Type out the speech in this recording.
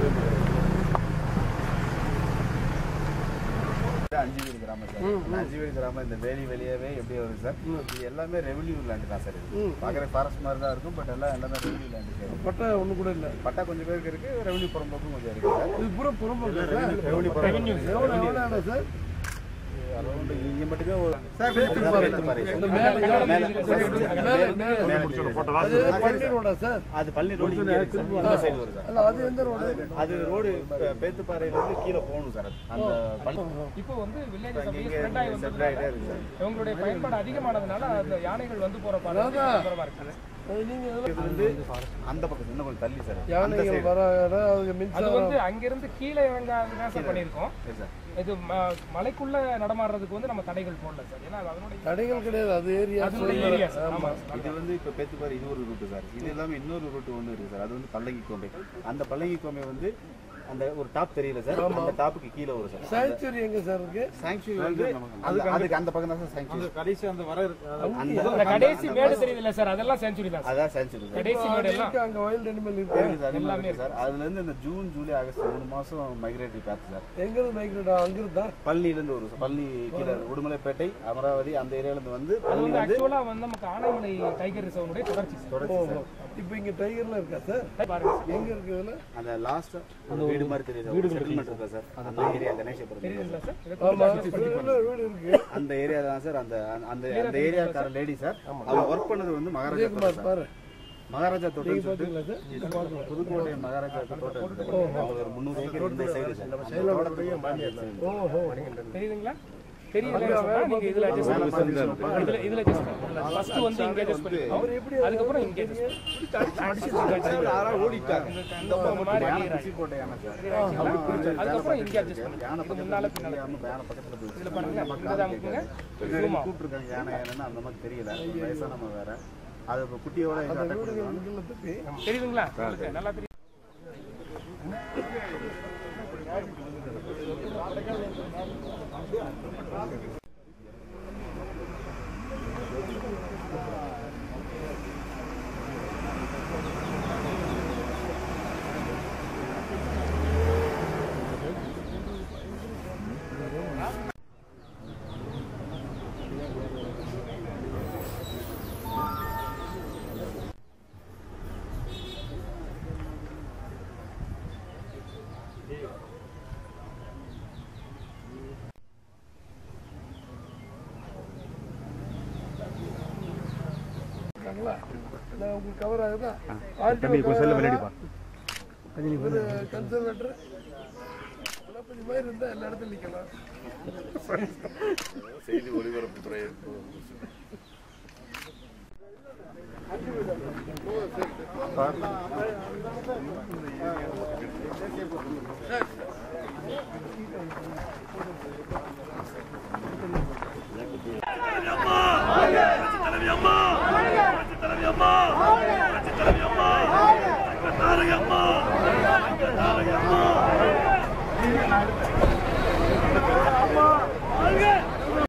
அஞ்சு வீடு கிராமம் சார் இந்த அஞ்சு வீடு கிராமம் இந்த வேலி வெளியவே எப்படி வருது சார் இது எல்லாமே ரெவென்யூ லேண்ட் தான் சார் இது பார்க்குற ஃபாரஸ்ட் மாதிரி தான் இருக்கும் பட் எல்லாம் எல்லாமே ரெவென்யூ லேண்ட் சார் பட்டா ஒண்ணு கூட இல்ல பட்டா கொஞ்சம் பேருக்கு இருக்கு ரெவென்யூ புறம்போக்கும் கொஞ்சம் இருக்கு சார் இது பூரா புறம்போக்கு சார் ரெவென்யூ புறம்போக்கு எவ்வளவு எவ்வளவு ஆனா சார் அரௌண்ட் இங்கே மட்டுமே ஒரு சார் பேத்துப்பாறை இந்த மேல மேல மேல மேல அது பள்ளி ரோடா சார் அது பள்ளி ரோடு இங்கே இருக்கு சார். இந்த சைடு வருது சார் அல்ல அது எந்த ரோடு அது ரோடு பேத்துப்பாறையில இருந்து கீழே போகணும் சார் அந்த பள்ளி இப்போ வந்து வில்லேஜ் இங்கே அப்படியே ஸ்ப்ரெட் ஆகி செட் ஆகிட்டே இருக்கு சார் இவங்களுடைய பயன்பாடு அதிகமானதுனால அந்த யானைகள் வந்து போற பாதை அதான். தொந்தரவா இருக்கு நீங்க இதெல்லாம் இது வந்து அந்த பக்கத்துல இன்னும் கொஞ்சம் தள்ளி சார் அந்த யானைகள் சைடு வர அதுக்கு அது மின்சாரம் வந்து அங்கிருந்து கீழே இறங்காது தான் சார் பண்ணியிருக்கோம் சரி சார் இது ம- மலைக்குள்ள நடமாடுறதுக்கு வந்து நம்ம தடைகள் போடல சார் ஏன்னா அது அதனுடைய தடைகள் கிடையாது அது ஏரியா அதனுடைய ஏரியா சார் ஆமா இது வந்து இப்போ பேத்துப்பாறை இது ஒரு ரூட்டு சார் இது இல்லாமல் இன்னொரு ரூட்டு ஒன்று இருக்கு சார் அது வந்து பல்லங்கி கோம்பை அந்த பல்லங்கி கோம்பை வந்து அந்த ஒரு டாப் தெரியல சார் அந்த டாப்புக்கு கீழே வரும் சார் சாங்சுரி எங்க சார் இருக்கு சாங்சுரி வந்து அந்த- அதுக்கு அந்த பக்கம் தான் சார் சாங்சுரி கடைசி அந்த வர இருக்கு அந்த இந்த கடைசி மேடு தெரியுதுல்ல சார் அதெல்லாம் செஞ்சுரி தான் சார் அதான் சாங்சுரி சார் கடைசி மேடு எல்லாம் இருக்கு, அங்க வைல்ட் அனிமல் இருக்கு இருக்கு சார், எல்லாமே இருக்கு சார் அதுல இருந்து இந்த ஜூன் ஜூலை ஆகஸ்ட் மூணு மாசம் மைக்ரேட்டரி பேத்து சார் எங்க இருந்து மைக்ரேட் அங்கிருந்தா பள்ளியில இருந்து வரும் சார் பள்ளி கீழே உடுமலைப்பேட்டை அமராவதி அந்த ஏரியால இருந்து வந்து அது பள்ளி வந்து வந்து ஆக்சுவலா வந்து நமக்கு ஆனைமலை டைகர் ரிசர்வனுடைய தொடர்ச்சி சார் தொடர்ச்சி சார் இப்போ இங்க டைகர்லாம் இருக்கா சார் பாருங்க சார். எங்க இருக்கு இதுல அந்த லாஸ்ட் ஒரு வீடு மாதிரி தெரியுது வீடு செட்டில்மெண்ட் இருக்கா சார் அந்த ஏரியா கணேசபுரம் தெரியுதுங்களா சார் இதை ஆமா கொஞ்சம் adjust பண்ணி இதுல வீடு இருக்கு அந்த ஏரியா தான் சார் அந்த அந்த அந்த ஏரியாக்கார லேடி சார் அவங்க ஒர்க் பண்ணது வந்து மகாராஜா தோட்டம் விஜயகுமார் சார். பாரு மகாராஜா தோட்டம் சொல்லிட்டு பாத்தீங்களா சார் புதுக்கோட்டை மகாராஜா தோட்டம் இருக்கு. அவங்க ஒரு முந்நூறு ஏக்கர் இந்த சைடு சார் ஓஹோ தெரியுதுங்களா தெரியல சொன்னா நீங்க இதுல அட்ஜஸ்ட் பண்ணலாம் இதுல இதுல அட்ஜஸ்ட் பண்ணலாம் ஃபர்ஸ்ட் வந்து இங்க அட்ஜஸ்ட் பண்ணிக்கணும் அதுக்கப்புறம் இங்க அதுக்கப்புறம் இங்க அட்ஜஸ்ட் யானை பண்ணிக்கணும் முன்னால பின்னால யானை பக்கத்துல போயிடுச்சு. இதுல பாருங்க இங்க அமுக்குங்க பின்னாடி கூப்பிட்டுருக்காங்க யானை யானைன்னு அந்த மாதிரி தெரியல வயசானவங்க வேற அது இப்போ குட்டியோட எங்க attack பண்ணிருக்காங்க. இதுல தப்பி தெரியுதுங்களா உங்களுக்கு நல்லா தெரியும் இருக்காங்களா நான் உங்களுக்கு கவர் ஆகுதா தம்பி இப்போ செல்ல விளையாடிப்பா ஒரு கன்சர்வேட்டர் கொஞ்சம் மாதிரி இருந்தா எல்லா இடத்துலையும் நிக்கலாம் செய்தி ஒளிபரப்புத்துறை அம்மா